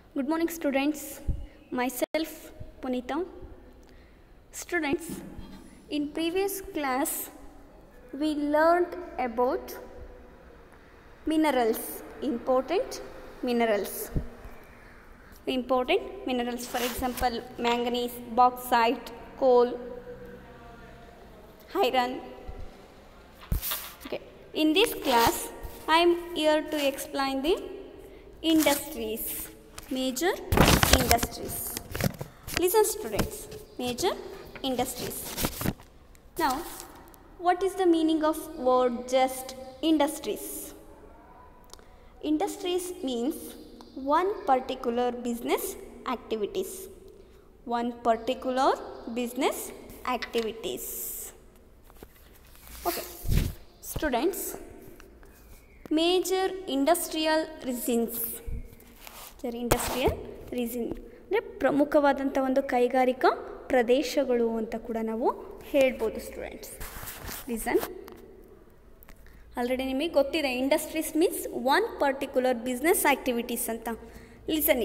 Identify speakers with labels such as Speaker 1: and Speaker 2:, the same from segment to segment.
Speaker 1: Good morning, students. Myself, Punita. Students, in previous class, we learned about minerals, important minerals. Important minerals, for example, manganese, bauxite, coal, iron. Okay. In this class, I am here to explain the industries, major industries. Listen, students, major industries. Now, what is the meaning of word just industries? Industries means one particular business activities. One particular business activities. Okay, students, major industrial regions ಸರಿ industrial ricin ಅಂದರೆ ಪ್ರಮುಖವಾದಂಥ ಒಂದು ಕೈಗಾರಿಕಾ ಪ್ರದೇಶಗಳು ಅಂತ ಕೂಡ ನಾವು ಹೇಳ್ಬೋದು ಸ್ಟೂಡೆಂಟ್ಸ್ ರೀಸನ್ ಆಲ್ರೆಡಿ ನಿಮಗೆ ಗೊತ್ತಿದೆ industries means one particular business activities ಅಂತ ಲಿಸನಿ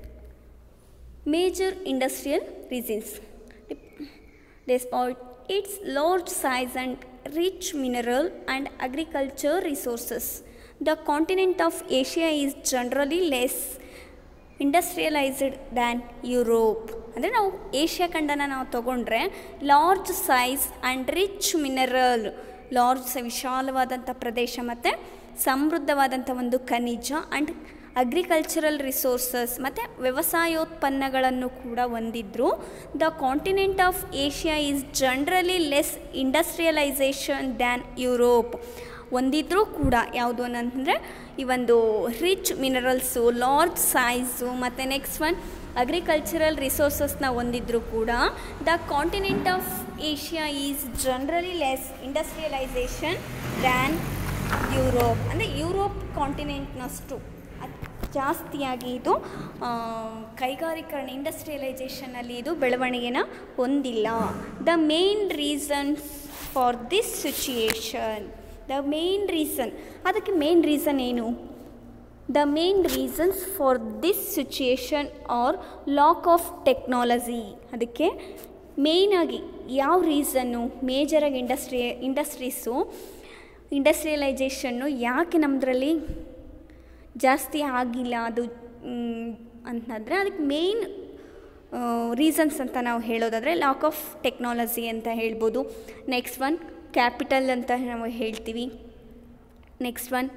Speaker 1: major industrial regions despite its large size and rich mineral and agriculture resources. The continent of Asia is generally less industrialised than Europe ಅಂದರೆ ನಾವು Asia ಖಂಡನ ನಾವು ತಗೊಂಡ್ರೆ large size and rich mineral large ವಿಶಾಲವಾದಂಥ ಪ್ರದೇಶ ಮತ್ತು ಸಮೃದ್ಧವಾದಂಥ ಒಂದು ಖನಿಜ ಆ್ಯಂಡ್ ಅಗ್ರಿಕಲ್ಚರಲ್ ರಿಸೋರ್ಸಸ್ ಮತ್ತು ವ್ಯವಸಾಯೋತ್ಪನ್ನಗಳನ್ನು ಕೂಡ ಹೊಂದಿದ್ರು the continent of Asia is generally less industrialisation than Europe ಹೊಂದಿದ್ರೂ ಕೂಡ ಯಾವುದು ಅಂತಂದರೆ ಈ ಒಂದು ರಿಚ್ ಮಿನರಲ್ಸು ಲಾರ್ಜ್ ಸೈಜು ಮತ್ತು ನೆಕ್ಸ್ಟ್ ಒನ್ ಅಗ್ರಿಕಲ್ಚರಲ್ ರಿಸೋರ್ಸಸ್ನ ಹೊಂದಿದ್ರೂ ಕೂಡ the continent of Asia is generally less industrialisation than Europe ಅಂದರೆ ಯುರೋಪ್ ಕಾಂಟಿನೆಂಟ್ನಷ್ಟು ಜಾಸ್ತಿಯಾಗಿ ಇದು ಕೈಗಾರಿಕರಣ ಇಂಡಸ್ಟ್ರಿಯಲೈಸೇಷನಲ್ಲಿ ಇದು ಬೆಳವಣಿಗೆನ ಹೊಂದಿಲ್ಲ the main reasons for this situation the main reason ಅದಕ್ಕೆ ಮೇನ್ ರೀಸನ್ ಏನು the main reasons for this situation are lack of technology ಅದಕ್ಕೆ ಮೇಯ್ನಾಗಿ ಯಾವ ರೀಸನ್ನು ಮೇಜರಾಗಿ ಇಂಡಸ್ಟ್ರಿ ಇಂಡಸ್ಟ್ರೀಸು ಇಂಡಸ್ಟ್ರಿಯಲೈಸೇಷನ್ನು ಯಾಕೆ ನಮ್ಮದ್ರಲ್ಲಿ ಜಾಸ್ತಿ ಆಗಿಲ್ಲ ಅದು ಅಂತಂದರೆ ಅದಕ್ಕೆ ಮೇಯ್ನ್ ರೀಸನ್ಸ್ ಅಂತ ನಾವು ಹೇಳೋದಾದರೆ ಲಾಕ್ ಆಫ್ ಟೆಕ್ನಾಲಜಿ ಅಂತ ಹೇಳ್ಬೋದು ನೆಕ್ಸ್ಟ್ ಒನ್ ಕ್ಯಾಪಿಟಲ್ ಅಂತ ನಾವು ಹೇಳ್ತೀವಿ next one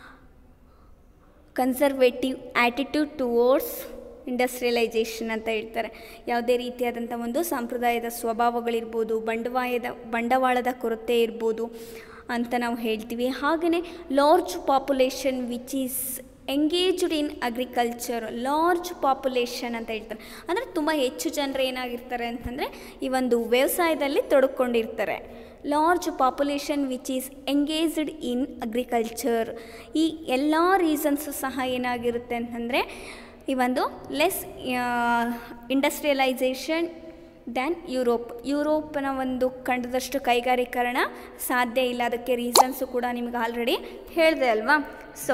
Speaker 1: conservative attitude towards industrialisation ಅಂತ ಹೇಳ್ತಾರೆ ಯಾವುದೇ ರೀತಿಯಾದಂಥ ಒಂದು ಸಂಪ್ರದಾಯದ ಸ್ವಭಾವಗಳಿರ್ಬೋದು ಬಂಡವಾಯದ ಬಂಡವಾಳದ ಕೊರತೆ ಇರ್ಬೋದು ಅಂತ ನಾವು ಹೇಳ್ತೀವಿ ಹಾಗೆಯೇ large population which is engaged in agriculture large population ಅಂತ ಹೇಳ್ತಾರೆ ಅಂದರೆ ತುಂಬ ಹೆಚ್ಚು ಜನರು ಏನಾಗಿರ್ತಾರೆ ಅಂತಂದರೆ ಈ ಒಂದು ವ್ಯವಸಾಯದಲ್ಲಿ ತೊಡಕೊಂಡಿರ್ತಾರೆ large population which is engaged in agriculture ಈ ಎಲ್ಲ ರೀಸನ್ಸು ಸಹ ಏನಾಗಿರುತ್ತೆ ಅಂತಂದರೆ ಈ ಒಂದು ಲೆಸ್ ಇಂಡಸ್ಟ್ರಿಯಲೈಸೇಷನ್ ದ್ಯಾನ್ ಯುರೋಪ್ ಯುರೋಪ್ನ ಒಂದು ಖಂಡದಷ್ಟು ಕೈಗಾರೀಕರಣ ಸಾಧ್ಯ ಇಲ್ಲ ಅದಕ್ಕೆ ರೀಸನ್ಸು ಕೂಡ ನಿಮಗೆ ಆಲ್ರೆಡಿ ಹೇಳಿದೆ ಅಲ್ವಾ so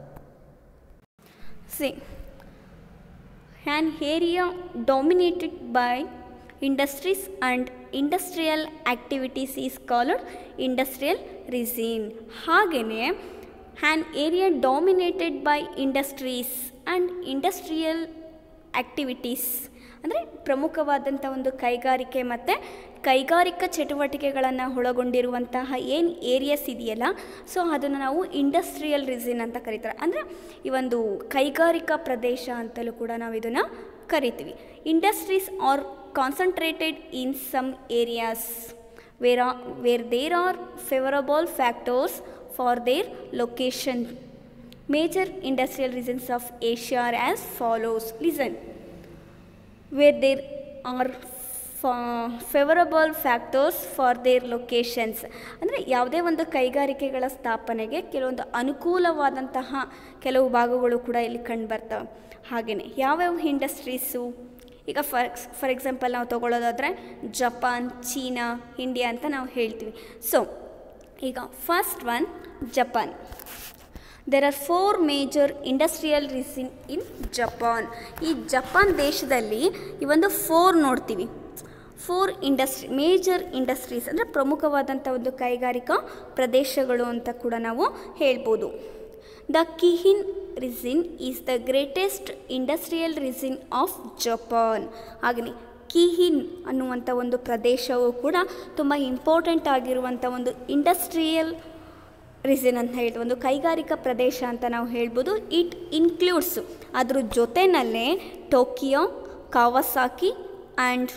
Speaker 1: see an area dominated by industries and industrial activities is called industrial region ಹಾಗೆಯೇ an area dominated by industries and industrial activities ಅಂದರೆ ಪ್ರಮುಖವಾದಂಥ ಒಂದು ಕೈಗಾರಿಕೆ ಮತ್ತು ಕೈಗಾರಿಕಾ ಚಟುವಟಿಕೆಗಳನ್ನು ಒಳಗೊಂಡಿರುವಂತಹ ಏನು ಏರಿಯಾಸ್ ಇದೆಯಲ್ಲ ಸೊ ಅದನ್ನು ನಾವು ಇಂಡಸ್ಟ್ರಿಯಲ್ ರಿಸಿನ್ ಅಂತ ಕರೀತಾರೆ ಅಂದರೆ ಈ ಒಂದು ಕೈಗಾರಿಕಾ ಪ್ರದೇಶ ಅಂತಲೂ ಕೂಡ ನಾವು ಇದನ್ನು ಕರಿತೀವಿ industries are concentrated in some areas where uh where there are favourable factors for their location major industrial regions of Asia are as follows listen where there are favourable factors for their locations ಅಂದರೆ ಯಾವುದೇ ಒಂದು ಕೈಗಾರಿಕೆಗಳ ಸ್ಥಾಪನೆಗೆ ಕೆಲವೊಂದು ಅನುಕೂಲವಾದಂತಹ ಕೆಲವು ಭಾಗಗಳು ಕೂಡ ಇಲ್ಲಿ ಕಂಡುಬರ್ತವೆ ಹಾಗೆಯೇ ಯಾವ್ಯಾವ ಇಂಡಸ್ಟ್ರೀಸು ಈಗ ಫಾರ್ ಫಾರ್ ಎಕ್ಸಾಂಪಲ್ ನಾವು ತೊಗೊಳ್ಳೋದಾದರೆ ಜಪಾನ್ ಚೀನಾ ಇಂಡಿಯಾ ಅಂತ ನಾವು ಹೇಳ್ತೀವಿ ಸೊ ಈಗ first one Japan there are four major industrial region in Japan ಈ ಜಪಾನ್ ದೇಶದಲ್ಲಿ ಈ ಒಂದು ಫೋರ್ ನೋಡ್ತೀವಿ ಫೋರ್ ಇಂಡಸ್ಟ್ರಿ ಮೇಜರ್ ಇಂಡಸ್ಟ್ರೀಸ್ ಅಂದರೆ ಪ್ರಮುಖವಾದಂಥ ಒಂದು ಕೈಗಾರಿಕಾ ಪ್ರದೇಶಗಳು ಅಂತ ಕೂಡ ನಾವು ಹೇಳ್ಬೋದು the Keihin region is the greatest industrial region of Japan ಹಾಗೆಯೇ ಕಿಹಿನ್ ಅನ್ನುವಂಥ ಒಂದು ಪ್ರದೇಶವು ಕೂಡ ತುಂಬ ಇಂಪಾರ್ಟೆಂಟ್ ಆಗಿರುವಂಥ ಒಂದು ಇಂಡಸ್ಟ್ರಿಯಲ್ ರಿಸಿನ್ ಅಂತ ಹೇಳ್ತೀವಿ ಒಂದು ಕೈಗಾರಿಕಾ ಪ್ರದೇಶ ಅಂತ ನಾವು ಹೇಳ್ಬೋದು ಇಟ್ ಇನ್ಕ್ಲೂಡ್ಸ್ ಅದ್ರ ಜೊತೆಯಲ್ಲೇ Tokyo Kawasaki and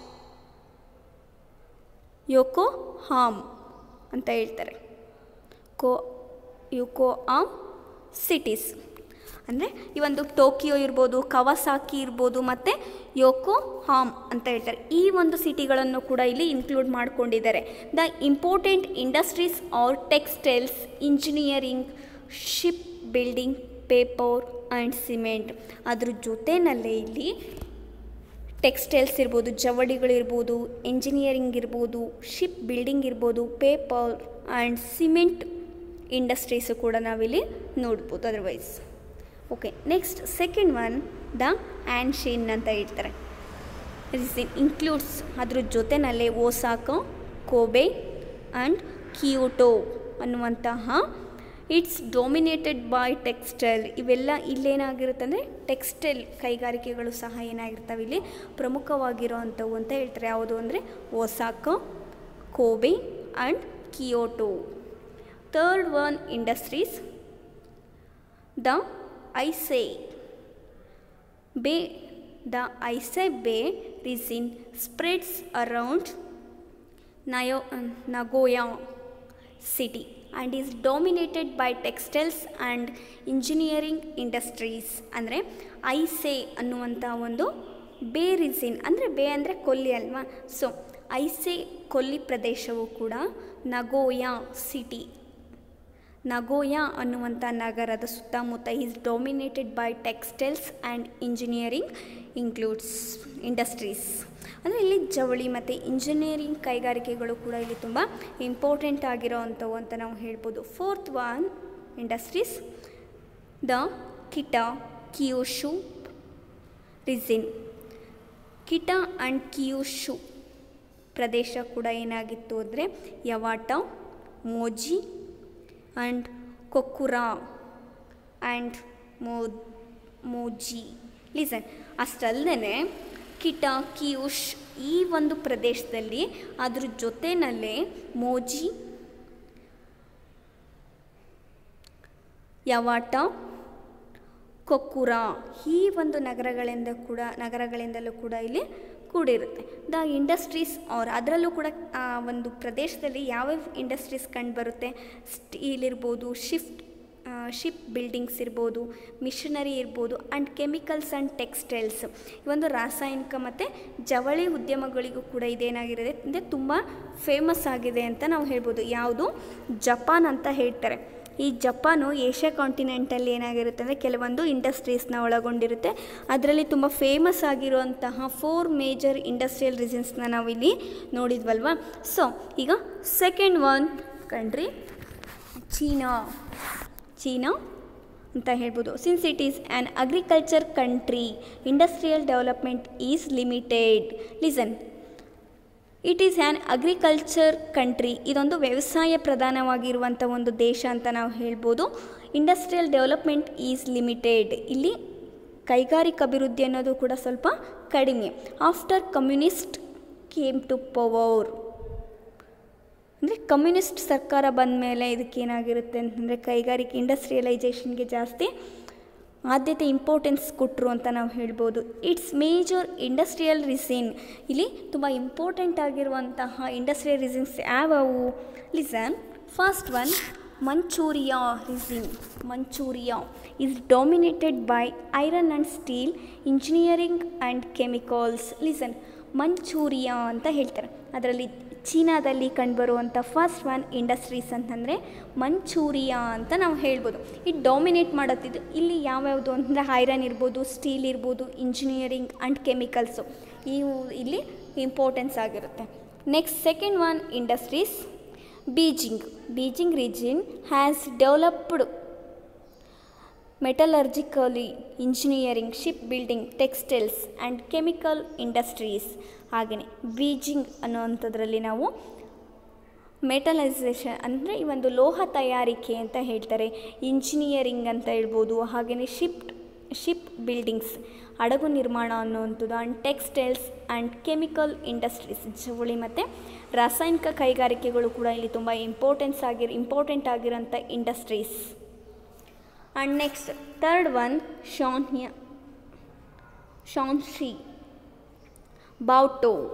Speaker 1: Yokohama ಅಂತ ಹೇಳ್ತಾರೆ ಕೋ ಯುಕೋ ಆಮ್ ಸಿಟೀಸ್ ಅಂದರೆ ಈ ಒಂದು ಟೋಕಿಯೋ ಇರ್ಬೋದು ಕವಾಸಾಕಿ ಇರ್ಬೋದು ಮತ್ತು ಯೋಕೋ ಹಾಮ್ ಅಂತ ಹೇಳ್ತಾರೆ ಈ ಒಂದು ಸಿಟಿಗಳನ್ನು ಕೂಡ ಇಲ್ಲಿ ಇನ್ಕ್ಲೂಡ್ ಮಾಡ್ಕೊಂಡಿದ್ದಾರೆ the important industries are textiles engineering ship shipbuilding paper and cement ಅದ್ರ ಜೊತೆಯಲ್ಲೇ ಇಲ್ಲಿ ಟೆಕ್ಸ್ಟೈಲ್ಸ್ ಇರ್ಬೋದು ಜವಳಿಗಳಿರ್ಬೋದು ಇಂಜಿನಿಯರಿಂಗ್ ಇರ್ಬೋದು ಶಿಪ್ ಬಿಲ್ಡಿಂಗ್ ಇರ್ಬೋದು ಪೇಪರ್ ಆ್ಯಂಡ್ ಸಿಮೆಂಟ್ ಇಂಡಸ್ಟ್ರೀಸು ಕೂಡ ನಾವಿಲ್ಲಿ ನೋಡ್ಬೋದು otherwise okay next second one the Hanshin ಅಂತ ಹೇಳ್ತಾರೆ ರಿಸಿನ್ ಇನ್ಕ್ಲೂಡ್ಸ್ ಅದ್ರ ಜೊತೆನಲ್ಲೇ ಓಸಾಕೋ ಕೋಬೆ ಆ್ಯಂಡ್ ಕಿಯೋಟೋ ಅನ್ನುವಂತಹ ಇಟ್ಸ್ ಡೊಮಿನೇಟೆಡ್ ಬೈ ಟೆಕ್ಸ್ಟೈಲ್ ಇವೆಲ್ಲ ಇಲ್ಲೇನಾಗಿರುತ್ತೆ ಅಂದರೆ ಟೆಕ್ಸ್ಟೈಲ್ ಕೈಗಾರಿಕೆಗಳು ಸಹ ಏನಾಗಿರ್ತವೆ ಇಲ್ಲಿ ಪ್ರಮುಖವಾಗಿರೋವಂಥವು ಅಂತ ಹೇಳ್ತಾರೆ ಯಾವುದು ಅಂದರೆ Osaka Kobe and Kyoto third one industries the Ise Bay the Ise Bay region spreads around ನಯೋ Nagoya city and is dominated by textiles and engineering industries ಅಂದರೆ ಐಸೆ ಅನ್ನುವಂಥ ಒಂದು ಬೇ ರಿಸಿನ್ ಅಂದರೆ ಬೇ ಅಂದರೆ ಕೊಲ್ಲಿ ಅಲ್ವಾ ಸೊ ಐಸೆ ಕೊಲ್ಲಿ ಪ್ರದೇಶವು ಕೂಡ ನಗೋಯಾ ಸಿಟಿ ನಗೋಯಾ ಅನ್ನುವಂಥ ನಗರದ ಸುತ್ತಮುತ್ತ is dominated by textiles and engineering includes industries ಅಂದರೆ ಇಲ್ಲಿ ಜವಳಿ ಮತ್ತು ಇಂಜಿನಿಯರಿಂಗ್ ಕೈಗಾರಿಕೆಗಳು ಕೂಡ ಇಲ್ಲಿ ತುಂಬ ಇಂಪಾರ್ಟೆಂಟ್ ಆಗಿರೋ ಅಂಥವು ಅಂತ ನಾವು ಹೇಳ್ಬೋದು fourth one industries the Kita Kyushu region Kita and Kyushu ಪ್ರದೇಶ ಕೂಡ ಏನಾಗಿತ್ತು ಅಂದರೆ ಯವಾಟ ಮೋಜಿ ಆ್ಯಂಡ್ ಕೊಕ್ಕುರಾ ಆ್ಯಂಡ್ ಮೋ ಮೋಜಿ ಲಿಸನ್ ಅಷ್ಟಲ್ಲದೆ ಕಿಟ ಕಿಯುಷ್ ಈ ಒಂದು ಪ್ರದೇಶದಲ್ಲಿ ಅದ್ರ ಜೊತೆಯಲ್ಲೇ ಮೋಜಿ ಯವಾಟ ಕೊಕ್ಕುರಾ ಈ ಒಂದು ನಗರಗಳಿಂದ ಕೂಡ ನಗರಗಳಿಂದಲೂ ಕೂಡ ಇಲ್ಲಿ ಕೂಡಿರುತ್ತೆ ದ ಇಂಡಸ್ಟ್ರೀಸ್ ಆರ್ ಅದರಲ್ಲೂ ಕೂಡ ಆ ಒಂದು ಪ್ರದೇಶದಲ್ಲಿ ಯಾವ್ಯಾವ ಇಂಡಸ್ಟ್ರೀಸ್ ಕಂಡುಬರುತ್ತೆ ಸ್ಟೀಲ್ ಇರ್ಬೋದು ಶಿಫ್ಟ್ ಶಿಪ್ ಬಿಲ್ಡಿಂಗ್ಸ್ ಇರ್ಬೋದು ಮಿಷನರಿ ಇರ್ಬೋದು ಆ್ಯಂಡ್ ಕೆಮಿಕಲ್ಸ್ ಆ್ಯಂಡ್ ಟೆಕ್ಸ್ಟೈಲ್ಸ್ ಈ ಒಂದು ರಾಸಾಯನಿಕ ಮತ್ತು ಜವಳಿ ಉದ್ಯಮಗಳಿಗೂ ಕೂಡ ಇದೇನಾಗಿರುತ್ತೆ ಅಂದರೆ ತುಂಬ ಫೇಮಸ್ ಆಗಿದೆ ಅಂತ ನಾವು ಹೇಳ್ಬೋದು ಯಾವುದು ಜಪಾನ್ ಅಂತ ಹೇಳ್ತಾರೆ ಈ ಜಪಾನು ಏಷ್ಯಾ ಕಾಂಟಿನೆಂಟಲ್ಲಿ ಏನಾಗಿರುತ್ತೆ ಅಂದರೆ ಕೆಲವೊಂದು ಇಂಡಸ್ಟ್ರೀಸ್ನ ಒಳಗೊಂಡಿರುತ್ತೆ ಅದರಲ್ಲಿ ತುಂಬ ಫೇಮಸ್ ಆಗಿರುವಂತಹ ಫೋರ್ ಮೇಜರ್ ಇಂಡಸ್ಟ್ರಿಯಲ್ ರೀಸನ್ಸ್ನ ನಾವಿಲ್ಲಿ ನೋಡಿದ್ವಲ್ವ ಸೊ ಈಗ second one country China China ಅಂತ ಹೇಳ್ಬೋದು since it is an agriculture country industrial development is limited listen it is an agriculture country ಇದೊಂದು ವ್ಯವಸಾಯ ಪ್ರಧಾನವಾಗಿರುವಂಥ ಒಂದು ದೇಶ ಅಂತ ನಾವು ಹೇಳ್ಬೋದು ಇಂಡಸ್ಟ್ರಿಯಲ್ ಡೆವಲಪ್ಮೆಂಟ್ ಈಸ್ ಲಿಮಿಟೆಡ್ ಇಲ್ಲಿ ಕೈಗಾರಿಕಾ ಅಭಿವೃದ್ಧಿ ಅನ್ನೋದು ಕೂಡ ಸ್ವಲ್ಪ ಕಡಿಮೆ after communist came to power ಅಂದರೆ ಕಮ್ಯುನಿಸ್ಟ್ ಸರ್ಕಾರ ಬಂದ ಮೇಲೆ ಇದಕ್ಕೇನಾಗಿರುತ್ತೆ ಅಂತಂದರೆ ಕೈಗಾರಿಕೆ ಇಂಡಸ್ಟ್ರಿಯಲೈಸೇಷನ್ಗೆ ಜಾಸ್ತಿ ಆದ್ಯತೆ ಇಂಪಾರ್ಟೆನ್ಸ್ ಕೊಟ್ಟರು ಅಂತ ನಾವು ಹೇಳ್ಬೋದು ಇಟ್ಸ್ ಮೇಜರ್ ಇಂಡಸ್ಟ್ರಿಯಲ್ ರಿಸಿನ್ ಇಲ್ಲಿ ತುಂಬ ಇಂಪಾರ್ಟೆಂಟ್ ಆಗಿರುವಂತಹ ಇಂಡಸ್ಟ್ರಿಯಲ್ ರಿಸಿನ್ಸ್ ಯಾವವು listen first one Manchuria region Manchuria is dominated by iron and steel engineering and chemicals listen Manchuria ಅಂತ ಹೇಳ್ತಾರೆ ಅದರಲ್ಲಿ ಚೀನಾದಲ್ಲಿ ಕಂಡುಬರುವಂಥ ಫಸ್ಟ್ ಒನ್ ಇಂಡಸ್ಟ್ರೀಸ್ ಅಂತಂದರೆ ಮಂಚೂರಿಯಾ ಅಂತ ನಾವು ಹೇಳ್ಬೋದು ಇದು ಡಾಮಿನೇಟ್ ಮಾಡತ್ತಿದ್ದು ಇಲ್ಲಿ ಯಾವ್ಯಾವುದು ಅಂದರೆ ಐರನ್ ಇರ್ಬೋದು ಸ್ಟೀಲ್ ಇರ್ಬೋದು ಇಂಜಿನಿಯರಿಂಗ್ ಆ್ಯಂಡ್ ಕೆಮಿಕಲ್ಸು ಇವು ಇಲ್ಲಿ ಇಂಪಾರ್ಟೆನ್ಸ್ ಆಗಿರುತ್ತೆ next second one industries Beijing Beijing region has developed metallurgically engineering ship building textiles and chemical industries ಹಾಗೆಯೇ ಬೀಜಿಂಗ್ ಅನ್ನೋವಂಥದ್ರಲ್ಲಿ ನಾವು ಮೆಟಲೈಸೇಷನ್ ಅಂದರೆ ಈ ಒಂದು ಲೋಹ ತಯಾರಿಕೆ ಅಂತ ಹೇಳ್ತಾರೆ ಇಂಜಿನಿಯರಿಂಗ್ ಅಂತ ಹೇಳ್ಬೋದು ಹಾಗೆಯೇ ಶಿಪ್ ಶಿಪ್ ಬಿಲ್ಡಿಂಗ್ಸ್ ಹಡಗು ನಿರ್ಮಾಣ ಅನ್ನುವಂಥದ್ದು and textiles and chemical industries ಜವಳಿ ಮತ್ತು ರಾಸಾಯನಿಕ ಕೈಗಾರಿಕೆಗಳು ಕೂಡ ಇಲ್ಲಿ ತುಂಬ ಇಂಪಾರ್ಟೆನ್ಸ್ ಆಗಿರೋ ಇಂಪಾರ್ಟೆಂಟ್ ಆಗಿರೋಂಥ industries and next third one ಶಾನ್ಯ Shanxi Baotou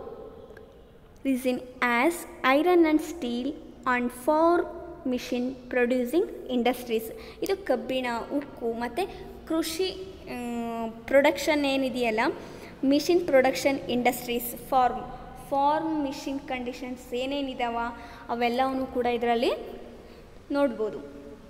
Speaker 1: region as iron and steel and for machine producing industries ಇದು ಕಬ್ಬಿಣ ಉಕ್ಕು ಮತ್ತು ಕೃಷಿ ಪ್ರೊಡಕ್ಷನ್ ಏನಿದೆಯಲ್ಲ machine production industries farm farm machine conditions ಏನೇನಿದಾವ ಅವೆಲ್ಲವೂ ಕೂಡ ಇದರಲ್ಲಿ ನೋಡ್ಬೋದು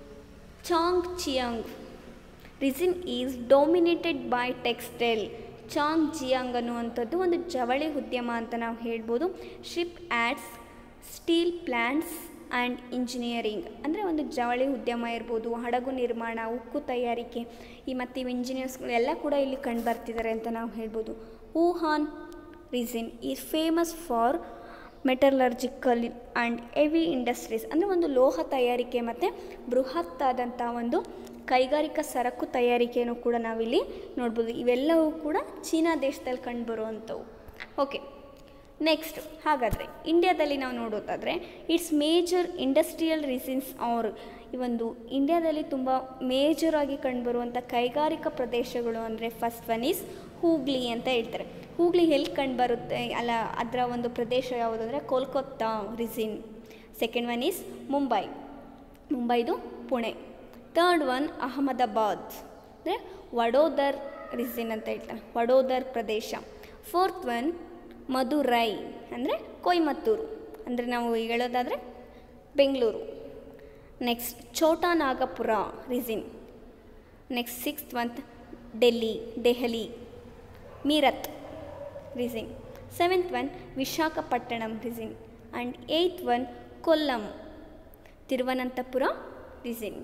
Speaker 1: Chang Jiang region is dominated by textile Chang Jiang ಅನ್ನುವಂಥದ್ದು ಒಂದು ಜವಳಿ ಉದ್ಯಮ ಅಂತ ನಾವು ಹೇಳ್ಬೋದು ship yards steel plants and engineering ಅಂದರೆ ಒಂದು ಜವಳಿ ಉದ್ಯಮ ಇರ್ಬೋದು ಹಡಗು ನಿರ್ಮಾಣ ಉಕ್ಕು ತಯಾರಿಕೆ ಈ ಮತ್ತು ಇವು ಇಂಜಿನಿಯರ್ಸ್ಗಳು ಎಲ್ಲ ಕೂಡ ಇಲ್ಲಿ ಕಂಡು ಬರ್ತಿದ್ದಾರೆ ಅಂತ ನಾವು ಹೇಳ್ಬೋದು Wuhan region is famous for metallurgical and heavy industries ಅಂದರೆ ಒಂದು ಲೋಹ ತಯಾರಿಕೆ ಮತ್ತು ಬೃಹತ್ತಾದಂಥ ಒಂದು ಕೈಗಾರಿಕಾ ಸರಕು ತಯಾರಿಕೆಯನ್ನು ಕೂಡ ನಾವಿಲ್ಲಿ ನೋಡ್ಬೋದು ಇವೆಲ್ಲವೂ ಕೂಡ ಚೀನಾ ದೇಶದಲ್ಲಿ ಕಂಡುಬರುವಂಥವು ಓಕೆ ನೆಕ್ಸ್ಟ್ ಹಾಗಾದರೆ ಇಂಡಿಯಾದಲ್ಲಿ ನಾವು ನೋಡೋದಾದರೆ its major industrial regions are ಈ ಒಂದು ಇಂಡಿಯಾದಲ್ಲಿ ತುಂಬ ಮೇಜರಾಗಿ ಕಂಡುಬರುವಂಥ ಕೈಗಾರಿಕಾ ಪ್ರದೇಶಗಳು ಅಂದರೆ ಫಸ್ಟ್ ಒನ್ ಈಸ್ ಹೂಗ್ಲಿ ಅಂತ ಹೇಳ್ತಾರೆ ಹೂಗ್ಲಿ ಎಲ್ಲಿ ಕಂಡುಬರುತ್ತೆ ಅಲ್ಲ ಅದರ ಒಂದು ಪ್ರದೇಶ ಯಾವುದು ಅಂದರೆ Kolkata region second one is Mumbai ಮುಂಬೈದು ಪುಣೆ ಥರ್ಡ್ ಒನ್ ಅಹಮದಾಬಾದ್ ಅಂದರೆ ವಡೋದರ್ ರಿಸಿನ್ ಅಂತ ಹೇಳ್ತಾರೆ ವಡೋದರ್ ಪ್ರದೇಶ ಫೋರ್ತ್ ಒನ್ ಮಧುರೈ ಅಂದರೆ ಕೊಯಮತ್ತೂರು ಅಂದರೆ ನಾವು ಹೇಳೋದಾದರೆ Bengaluru next Chota Nagpur region next sixth one Delhi Delhi Meerut region seventh one Visakhapatnam region and eighth one Kollam Thiruvananthapuram region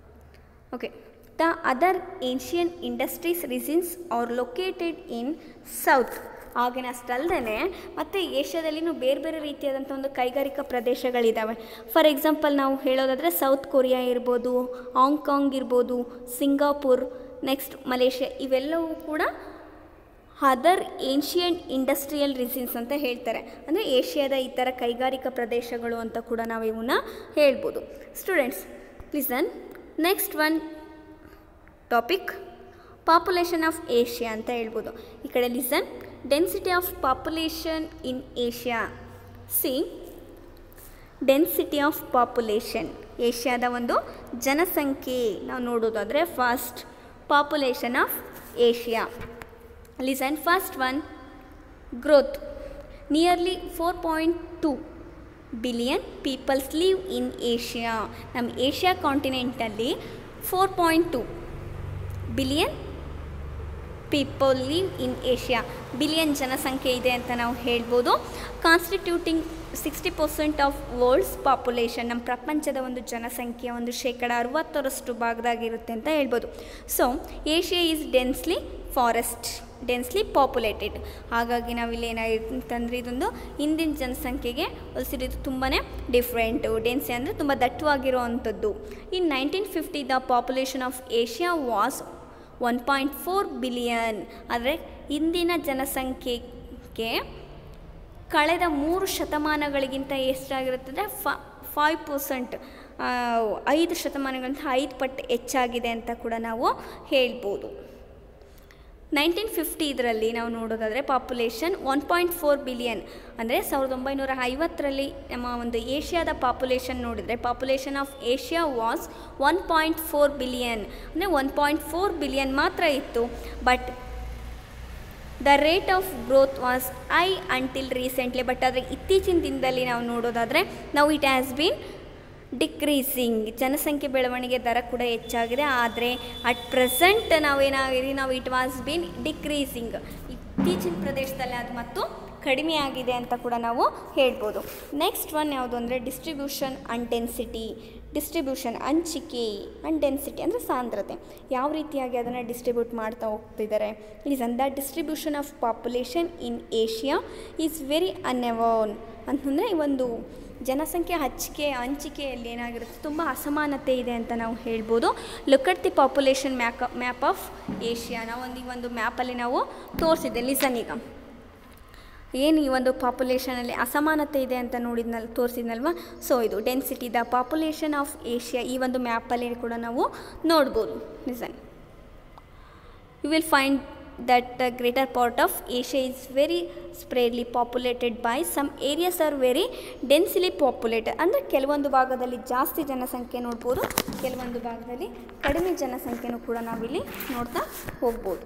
Speaker 1: okay the other ancient industries regions are located in south ಆಗಿನ ಅಷ್ಟಲ್ಲದೆ ಮತ್ತು ಏಷ್ಯಾದಲ್ಲಿನೂ ಬೇರೆ ಬೇರೆ ರೀತಿಯಾದಂಥ ಒಂದು ಕೈಗಾರಿಕಾ ಪ್ರದೇಶಗಳಿದ್ದಾವೆ ಫಾರ್ ಎಕ್ಸಾಂಪಲ್ ನಾವು ಹೇಳೋದಾದರೆ ಸೌತ್ ಕೊರಿಯಾ ಇರ್ಬೋದು ಹಾಂಗ್ಕಾಂಗ್ ಇರ್ಬೋದು ಸಿಂಗಾಪುರ್ ನೆಕ್ಸ್ಟ್ ಮಲೇಷ್ಯಾ ಇವೆಲ್ಲವೂ ಕೂಡ ಅದರ್ ಏನ್ಷಿಯಂಟ್ ಇಂಡಸ್ಟ್ರಿಯಲ್ ರಿಸಿನ್ಸ್ ಅಂತ ಹೇಳ್ತಾರೆ ಅಂದರೆ ಏಷ್ಯಾದ ಇತರ ಕೈಗಾರಿಕಾ ಪ್ರದೇಶಗಳು ಅಂತ ಕೂಡ ನಾವು ಇವನ್ನ ಹೇಳ್ಬೋದು students listen next one topic population of Asia ಅಂತ ಹೇಳ್ಬೋದು ಈ ಕಡೆ listen density of population in Asia see density of population ಏಷ್ಯಾದ ಒಂದು ಜನಸಂಖ್ಯೆ ನಾವು ನೋಡೋದಾದರೆ first population of Asia listen first one growth nearly four point two billion peoples live in Asia ನಮ್ಮ ಏಷ್ಯಾ ಕಾಂಟಿನೆಂಟಲ್ಲಿ four point two billion people live in Asia billion ಜನಸಂಖ್ಯೆ ಇದೆ ಅಂತ ನಾವು ಹೇಳ್ಬೋದು constituting sixty percent of world's population ನಮ್ಮ ಪ್ರಪಂಚದ ಒಂದು ಜನಸಂಖ್ಯೆ ಒಂದು ಶೇಕಡ ಅರುವತ್ತರಷ್ಟು ಭಾಗದಾಗಿರುತ್ತೆ ಅಂತ ಹೇಳ್ಬೋದು so Asia is densely forest densely populated ಹಾಗಾಗಿ ನಾವಿಲ್ಲಿ ಏನಾಗಿರ್ತಂದ್ರೆ ಇದೊಂದು ಹಿಂದಿನ ಜನಸಂಖ್ಯೆಗೆ ಹೋಲಿಸಿದ್ದು ತುಂಬಾ ಡಿಫ್ರೆಂಟು ಡೆನ್ಸಿ ಅಂದರೆ ತುಂಬ ದಟ್ಟವಾಗಿರೋ ಅಂಥದ್ದು in nineteen fifty the population of Asia was one point four billion ಆದರೆ ಇಂದಿನ ಜನಸಂಖ್ಯೆಗೆ ಕಳೆದ ಮೂರು ಶತಮಾನಗಳಿಗಿಂತ ಎಷ್ಟಾಗಿರುತ್ತದೆ ಫ ಫೈವ್ ಪರ್ಸೆಂಟ್ ಐದು ಶತಮಾನಗಳಿಂದ ಐದು ಪಟ್ಟು ಹೆಚ್ಚಾಗಿದೆ ಅಂತ ಕೂಡ ನಾವು ಹೇಳ್ಬೋದು ನೈನ್ಟೀನ್ ಫಿಫ್ಟಿ ಇದರಲ್ಲಿ ನಾವು ನೋಡೋದಾದರೆ population one point four billion ಅಂದರೆ ಸಾವಿರದ ಒಂಬೈನೂರ ಐವತ್ತರಲ್ಲಿ ನಮ್ಮ ಒಂದು ಏಷ್ಯಾದ ಪಾಪ್ಯುಲೇಷನ್ ನೋಡಿದರೆ population of Asia was one point four billion ಅಂದರೆ ಒನ್ ಪಾಯಿಂಟ್ ಫೋರ್ ಬಿಲಿಯನ್ ಮಾತ್ರ ಇತ್ತು but the rate of growth was high until recently but ಆದರೆ ಇತ್ತೀಚಿನ ದಿನದಲ್ಲಿ ನಾವು ನೋಡೋದಾದರೆ ನಾವು ಇಟ್ ಹ್ಯಾಸ್ ಬೀನ್ ಡಿಕ್ರೀಸಿಂಗ್ ಜನಸಂಖ್ಯೆ ಬೆಳವಣಿಗೆ ದರ ಕೂಡ ಹೆಚ್ಚಾಗಿದೆ ಆದರೆ ಅಟ್ ಪ್ರೆಸೆಂಟ್ ನಾವೇನಾಗಿದೆ ನಾವು ಇಟ್ ವಾಸ್ ಬೀನ್ ಡಿಕ್ರೀಸಿಂಗ್ ಇತ್ತೀಚಿನ ಪ್ರದೇಶದಲ್ಲಿ ಅದು ಮತ್ತು ಕಡಿಮೆ ಆಗಿದೆ ಅಂತ ಕೂಡ ನಾವು ಹೇಳ್ಬೋದು ನೆಕ್ಸ್ಟ್ ಒನ್ ಯಾವುದು ಅಂದರೆ ಡಿಸ್ಟ್ರಿಬ್ಯೂಷನ್ ಅಂಡ್ ಡೆನ್ಸಿಟಿ ಡಿಸ್ಟ್ರಿಬ್ಯೂಷನ್ ಹಂಚಿಕೆ ಆ್ಯಂಡ್ ಡೆನ್ಸಿಟಿ ಅಂದರೆ ಸಾಂದ್ರತೆ ಯಾವ ರೀತಿಯಾಗಿ ಅದನ್ನು ಡಿಸ್ಟ್ರಿಬ್ಯೂಟ್ ಮಾಡ್ತಾ ಹೋಗ್ತಿದ್ದಾರೆ is on the distribution of population in Asia is very ಅನ್ಎವರ್ನ್ ಅಂತಂದರೆ ಈ ಒಂದು ಜನಸಂಖ್ಯೆ ಹಂಚಿಕೆ ಹಂಚಿಕೆಯಲ್ಲಿ ಏನಾಗಿರುತ್ತೆ ತುಂಬ ಅಸಮಾನತೆ ಇದೆ ಅಂತ ನಾವು ಹೇಳ್ಬೋದು look at the population map map of Asia ನಾವೊಂದು ಈ ಒಂದು ಮ್ಯಾಪಲ್ಲಿ ನಾವು ತೋರಿಸಿದ್ದೆ ಲಿಸನ್ ಈಗ ಏನು ಈ ಒಂದು ಪಾಪ್ಯುಲೇಷನಲ್ಲಿ ಅಸಮಾನತೆ ಇದೆ ಅಂತ ನೋಡಿದ್ನಲ್ಲ ತೋರಿಸಿದ್ನಲ್ವ ಸೊ ಇದು density the population of Asia ಈ ಒಂದು ಮ್ಯಾಪಲ್ಲಿ ಕೂಡ ನಾವು ನೋಡ್ಬೋದು listen you will find that the greater part of Asia is very spreadly populated by some areas are very densely populated ಅಂದರೆ ಕೆಲವೊಂದು ಭಾಗದಲ್ಲಿ ಜಾಸ್ತಿ ಜನಸಂಖ್ಯೆ ನೋಡ್ಬೋದು ಕೆಲವೊಂದು ಭಾಗದಲ್ಲಿ ಕಡಿಮೆ ಜನಸಂಖ್ಯೆನೂ ಕೂಡ ನಾವಿಲ್ಲಿ ನೋಡ್ತಾ ಹೋಗ್ಬೋದು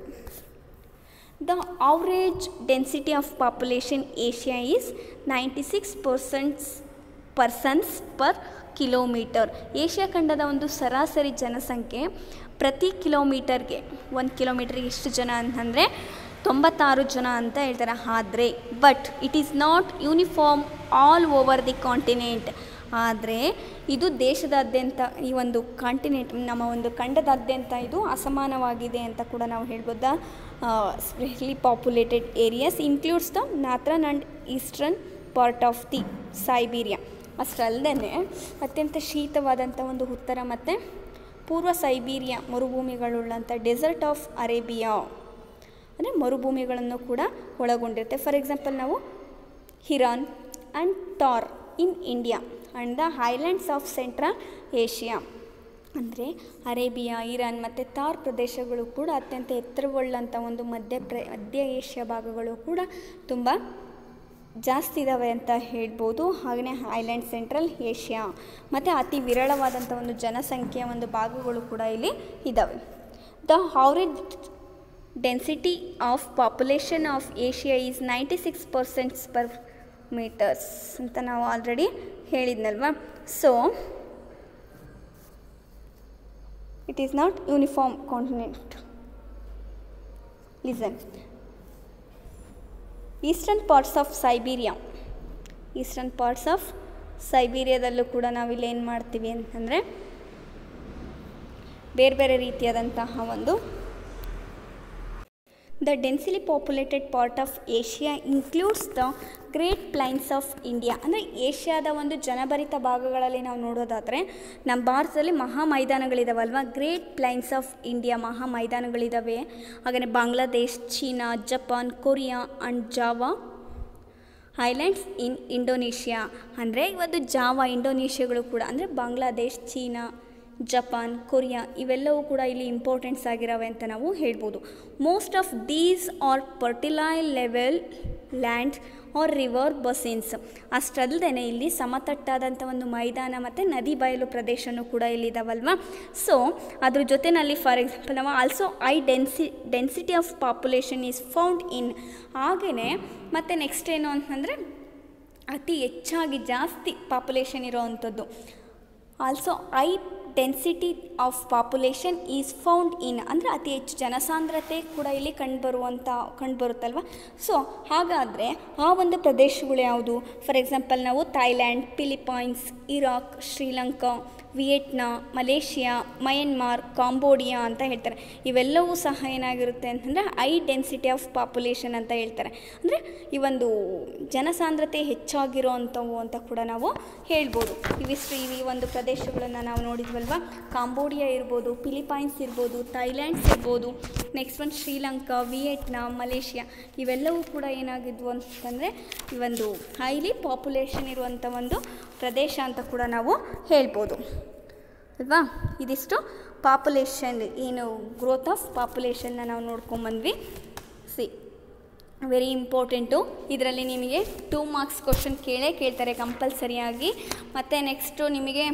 Speaker 1: The average density of population Asia is 96 percent persons per kilometer Asia ಖಂಡದ ಒಂದು ಸರಾಸರಿ ಜನಸಂಖ್ಯೆ ಪ್ರತಿ ಕಿಲೋಮೀಟರ್ಗೆ ಒಂದು ಕಿಲೋಮೀಟ್ರಿಗೆ ಎಷ್ಟು ಜನ ಅಂತಂದರೆ ತೊಂಬತ್ತಾರು ಜನ ಅಂತ ಹೇಳ್ತಾರೆ ಆದರೆ but it is not uniform all over the continent ಆದರೆ ಇದು ದೇಶದಾದ್ಯಂತ ಈ ಒಂದು ಕಾಂಟಿನೆಂಟ್ ನಮ್ಮ ಒಂದು ಖಂಡದಾದ್ಯಂತ ಇದು ಅಸಮಾನವಾಗಿದೆ ಅಂತ ಕೂಡ ನಾವು ಹೇಳ್ಬೋದಾ specially populated areas includes the northern and eastern part of the Siberia ಅಷ್ಟಲ್ಲದೆ ಅತ್ಯಂತ ಶೀತವಾದಂಥ ಒಂದು ಉತ್ತರ ಮತ್ತು ಪೂರ್ವ ಸೈಬೀರಿಯಾ ಮರುಭೂಮಿಗಳುಳ್ಳಂಥ ಡೆಸರ್ಟ್ ಆಫ್ ಅರೇಬಿಯಾ ಅಂದರೆ ಮರುಭೂಮಿಗಳನ್ನು ಕೂಡ ಒಳಗೊಂಡಿರುತ್ತೆ ಫಾರ್ ಎಕ್ಸಾಂಪಲ್ ನಾವು Iran and Thar in India and the highlands of central Asia ಅಂದರೆ ಅರೇಬಿಯಾ ಇರಾನ್ ಮತ್ತು ತಾರ್ ಪ್ರದೇಶಗಳು ಕೂಡ ಅತ್ಯಂತ ಎತ್ತರವುಳ್ಳಂಥ ಒಂದು ಮಧ್ಯ ಪ್ರ ಮಧ್ಯ ಏಷ್ಯಾ ಭಾಗಗಳು ಕೂಡ ತುಂಬ ಜಾಸ್ತಿ ಇದ್ದಾವೆ ಅಂತ ಹೇಳ್ಬೋದು ಹಾಗೆಯೇ ಐಲ್ಯಾಂಡ್ ಸೆಂಟ್ರಲ್ ಏಷ್ಯಾ ಮತ್ತು ಅತಿ ವಿರಳವಾದಂಥ ಒಂದು ಜನಸಂಖ್ಯೆಯ ಒಂದು ಭಾಗಗಳು ಕೂಡ ಇಲ್ಲಿ ಇದ್ದಾವೆ the average density of population of Asia is ninety six percents per meters ಅಂತ ನಾವು ಆಲ್ರೆಡಿ ಹೇಳಿದ್ನಲ್ವಾ so it is not uniform continent listen eastern parts of Siberia eastern parts of ಸೈಬೀರಿಯಾದಲ್ಲೂ ಕೂಡ ನಾವಿಲ್ಲಿ ಏನು ಮಾಡ್ತೀವಿ ಅಂತಂದರೆ ಬೇರೆ ಬೇರೆ ರೀತಿಯಾದಂತಹ ಒಂದು the densely populated part of Asia includes the great plains of India ಅಂದರೆ ಏಷ್ಯಾದ ಒಂದು ಜನಭರಿತ ಭಾಗಗಳಲ್ಲಿ ನಾವು ನೋಡೋದಾದರೆ ನಮ್ಮ ಭಾರತದಲ್ಲಿ ಮಹಾ ಮೈದಾನಗಳಿದಾವಲ್ವ ಗ್ರೇಟ್ ಪ್ಲೈನ್ಸ್ ಆಫ್ ಇಂಡಿಯಾ ಮಹಾ ಮೈದಾನಗಳಿದ್ದಾವೆ ಹಾಗೆಯೇ Bangladesh China Japan Korea and Java islands in Indonesia ಅಂದರೆ ಇವತ್ತು ಜಾವಾ ಇಂಡೋನೇಷ್ಯಾಗಳು ಕೂಡ ಅಂದರೆ ಬಾಂಗ್ಲಾದೇಶ್ ಚೀನಾ ಜಪಾನ್ ಕೊರಿಯಾ ಇವೆಲ್ಲವೂ ಕೂಡ ಇಲ್ಲಿ ಇಂಪಾರ್ಟೆನ್ಸ್ ಆಗಿದ್ದಾವೆ ಅಂತ ನಾವು ಹೇಳ್ಬೋದು most of these are fertile level land are river basins ಅಷ್ಟಲ್ಲದೆ ಇಲ್ಲಿ ಸಮತಟ್ಟಾದಂಥ ಒಂದು ಮೈದಾನ ಮತ್ತು ನದಿ ಬಯಲು ಪ್ರದೇಶನೂ ಕೂಡ ಇಲ್ಲಿದ್ದಾವಲ್ವ ಸೊ ಅದ್ರ ಜೊತೆಯಲ್ಲಿ ಫಾರ್ ಎಕ್ಸಾಂಪಲ್ ನಾವು also high dense density of population is found in ಹಾಗೆಯೇ ಮತ್ತು ನೆಕ್ಸ್ಟ್ ಏನು ಅಂತಂದರೆ ಅತಿ ಹೆಚ್ಚಾಗಿ ಜಾಸ್ತಿ ಪಾಪ್ಯುಲೇಷನ್ ಇರೋವಂಥದ್ದು also high density of population is found in ಅಂದರೆ ಅತಿ ಹೆಚ್ಚು ಜನಸಾಂದ್ರತೆ ಕೂಡ ಇಲ್ಲಿ ಕಂಡುಬರುವಂಥ ಕಂಡುಬರುತ್ತಲ್ವ ಸೊ ಹಾಗಾದರೆ ಆ ಒಂದು ಪ್ರದೇಶಗಳು ಯಾವುದು ಫಾರ್ ಎಕ್ಸಾಂಪಲ್ ನಾವು Thailand Philippines Iraq Sri Lanka Vietnam Malaysia Myanmar Cambodia ಅಂತ ಹೇಳ್ತಾರೆ ಇವೆಲ್ಲವೂ ಸಹ ಏನಾಗಿರುತ್ತೆ ಅಂತಂದರೆ ಐ ಡೆನ್ಸಿಟಿ ಆಫ್ ಪಾಪ್ಯುಲೇಷನ್ ಅಂತ ಹೇಳ್ತಾರೆ ಅಂದರೆ ಈ ಒಂದು ಜನಸಾಂದ್ರತೆ ಹೆಚ್ಚಾಗಿರೋ ಅಂಥವು ಅಂತ ಕೂಡ ನಾವು ಹೇಳ್ಬೋದು ಇವಿಷ್ಟು ಈ ಒಂದು ಪ್ರದೇಶಗಳನ್ನು ನಾವು ನೋಡಿದ್ವಲ್ವ ಕಾಂಬೋಡಿಯಾ ಇರ್ಬೋದು ಫಿಲಿಪೈನ್ಸ್ ಇರ್ಬೋದು ಥೈಲ್ಯಾಂಡ್ಸ್ ಇರ್ಬೋದು ನೆಕ್ಸ್ಟ್ ಒಂದು ಶ್ರೀಲಂಕಾ ವಿಯೆಟ್ನಾಂ ಮಲೇಷಿಯಾ ಇವೆಲ್ಲವೂ ಕೂಡ ಏನಾಗಿದ್ವು ಅಂತಂದರೆ ಈ ಒಂದು ಹೈಲಿ ಪಾಪ್ಯುಲೇಷನ್ ಇರುವಂಥ ಒಂದು ಪ್ರದೇಶ ಅಂತ ಕೂಡ ನಾವು ಹೇಳ್ಬೋದು ಅಲ್ವಾ ಇದಿಷ್ಟು ಪಾಪ್ಯುಲೇಷನ್ ಏನು ಗ್ರೋತ್ ಆಫ್ ಪಾಪ್ಯುಲೇಷನ್ನ ನಾವು ನೋಡ್ಕೊಂಬಂದ್ವಿ ಸಿ ವೆರಿ ಇಂಪಾರ್ಟೆಂಟು ಇದರಲ್ಲಿ ನಿಮಗೆ ಟೂ ಮಾರ್ಕ್ಸ್ ಕ್ವಶನ್ ಕೇಳೇ ಕೇಳ್ತಾರೆ ಕಂಪಲ್ಸರಿಯಾಗಿ ಮತ್ತು ನೆಕ್ಸ್ಟು ನಿಮಗೆ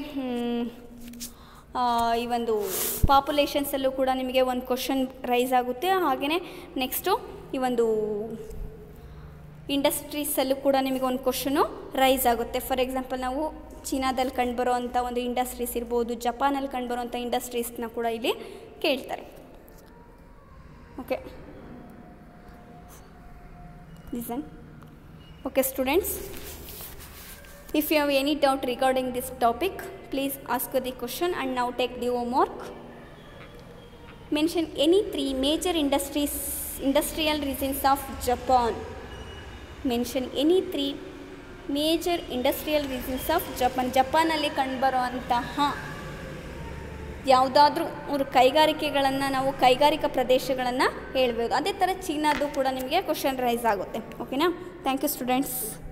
Speaker 1: ಈ ಒಂದು ಪಾಪ್ಯುಲೇಷನ್ಸಲ್ಲೂ ಕೂಡ ನಿಮಗೆ ಒಂದು ಕ್ವಶನ್ ರೈಸ್ ಆಗುತ್ತೆ ಹಾಗೆಯೇ ನೆಕ್ಸ್ಟು ಈ ಒಂದು ಇಂಡಸ್ಟ್ರೀಸಲ್ಲೂ ಕೂಡ ನಿಮಗೆ ಒಂದು ಕ್ವಶನು ರೈಸ್ ಆಗುತ್ತೆ ಫಾರ್ ಎಕ್ಸಾಂಪಲ್ ನಾವು ಚೀನಾದಲ್ಲಿ ಕಂಡುಬರೋ ಅಂಥ ಒಂದು ಇಂಡಸ್ಟ್ರೀಸ್ ಇರ್ಬೋದು ಜಪಾನಲ್ಲಿ ಕಂಡುಬರೋಂಥ ಇಂಡಸ್ಟ್ರೀಸ್ನ ಕೂಡ ಇಲ್ಲಿ ಕೇಳ್ತಾರೆ okay listen okay students if you have any doubt regarding this topic Please ask the question and now take the homework. Mention any three major industries, industrial regions of Japan. Mention any three major industrial regions of Japan. ಜಪಾನಲ್ಲಿ ಕಂಡುಬರುವಂತಹ ಯಾವುದಾದ್ರೂ ಒಂದು ಕೈಗಾರಿಕೆಗಳನ್ನು ನಾವು ಕೈಗಾರಿಕಾ ಪ್ರದೇಶಗಳನ್ನು ಹೇಳ್ಬೋದು ಅದೇ ಥರ ಚೀನಾದು ಕೂಡ ನಿಮಗೆ ಕ್ವಶನ್ ರೈಸ್ ಆಗುತ್ತೆ ಓಕೆನಾ ಥ್ಯಾಂಕ್ ಯು ಸ್ಟೂಡೆಂಟ್ಸ್